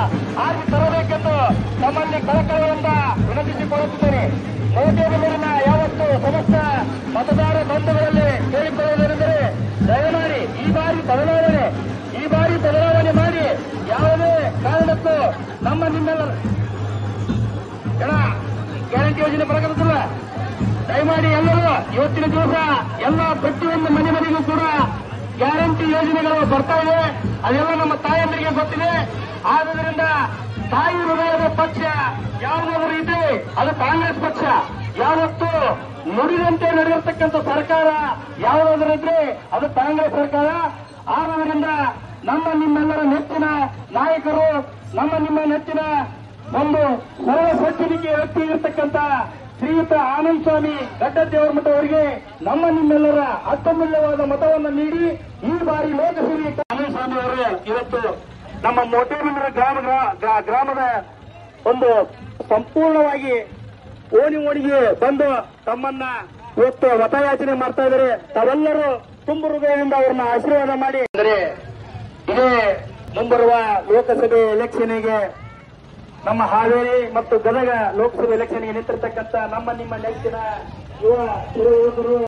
ಆಗಿ ತರಬೇಕೆಂದು ತಮ್ಮಲ್ಲಿ ಕಳಕಳಿಯಿಂದ ವಿನಂತಿಸಿಕೊಳ್ಳುತ್ತಿದ್ದೇನೆ ಮೋದಿಯವರನ್ನ ಯಾವತ್ತು ಸಮಸ್ತ ಮತದಾರ ಬಂಧುಗಳಲ್ಲಿ ಕೇಳಿಕೊಳ್ಳುವುದೆಂದರೆ ದಯಮಾಡಿ ಈ ಬಾರಿ ಬದಲಾವಣೆ ಈ ಬಾರಿ ಬದಲಾವಣೆ ಮಾಡಿ ಯಾವುದೇ ಕಾರಣಕ್ಕೂ ನಮ್ಮ ನಿಮ್ಮೆಲ್ಲರ ಜನ ಗ್ಯಾರಂಟಿ ಯೋಜನೆ ಬರಕತ್ತಿಲ್ಲ ದಯಮಾಡಿ ಎಲ್ಲರೂ ಇವತ್ತಿನ ದಿವಸ ಎಲ್ಲ ಪ್ರತಿಯೊಂದು ಮನೆ ಮನೆಗೂ ಕೂಡ ಗ್ಯಾರಂಟಿ ಯೋಜನೆಗಳು ಬರ್ತಾ ಇವೆ ಅದೆಲ್ಲ ನಮ್ಮ ತಾಯಂದರಿಗೆ ಗೊತ್ತಿದೆ ಆದುದರಿಂದ ತಾಯಿ ಹೃದಯದ ಪಕ್ಷ ಯಾವುದಾದರೂ ಇದೆ ಅದು ಕಾಂಗ್ರೆಸ್ ಪಕ್ಷ ಯಾವತ್ತು ನುಡಿದಂತೆ ನಡೆಯತಕ್ಕಂಥ ಸರ್ಕಾರ ಯಾವುದಾದರೂ ಇದ್ರೆ ಅದು ಕಾಂಗ್ರೆಸ್ ಸರ್ಕಾರ ಆದುದರಿಂದ ನಮ್ಮ ನಿಮ್ಮೆಲ್ಲರ ನೆಚ್ಚಿನ ನಾಯಕರು ನಮ್ಮ ನಿಮ್ಮ ನೆಚ್ಚಿನ ಒಂದು ಸರ್ವ ಸಜ್ಜನಿಕೆ ವ್ಯಕ್ತಿ ಇರತಕ್ಕಂತ ಶ್ರೀಯುತ ಆನಂದ್ ಸ್ವಾಮಿ ಗಡ್ಡದೇವರ ಮಠ ಅವರಿಗೆ ನಮ್ಮ ನಿಮ್ಮೆಲ್ಲರ ಅತ್ಯಮೂಲ್ಯವಾದ ಮತವನ್ನು ನೀಡಿ ಈ ಬಾರಿ ಲೋಕಸಭೆ ಆನಂದ್ ಸ್ವಾಮಿ ಅವರು ಇವತ್ತು ನಮ್ಮ ಮೋಟೇಬಿಂದ್ರ ಗ್ರಾಮ ಗ್ರಾ- ಗ್ರಾಮದ ಒಂದು ಸಂಪೂರ್ಣವಾಗಿ ಓಣಿ ಓಣಿಗೆ ಬಂದು ತಮ್ಮನ್ನ ಇವತ್ತು ಮತಯಾಚನೆ ಮಾಡ್ತಾ ಇದ್ದಾರೆ ತಾವೆಲ್ಲರೂ ತುಂಬ ಹೃದಯದಿಂದ ಅವ್ರನ್ನ ಆಶೀರ್ವಾದ ಮಾಡಿ ಅಂದರೆ ಇದೇ ಮುಂಬರುವ ಲೋಕಸಭೆ ಎಲೆಕ್ಷನ್ಗೆ ನಮ್ಮ ಹಾವೇರಿ ಮತ್ತು ಗದಗ ಲೋಕಸಭೆ ಎಲೆಕ್ಷನ್ಗೆ ನಿಂತಿರ್ತಕ್ಕಂಥ ನಮ್ಮ ನಿಮ್ಮ ನೆಚ್ಚಿನ ಯುವ ಯುವಕರು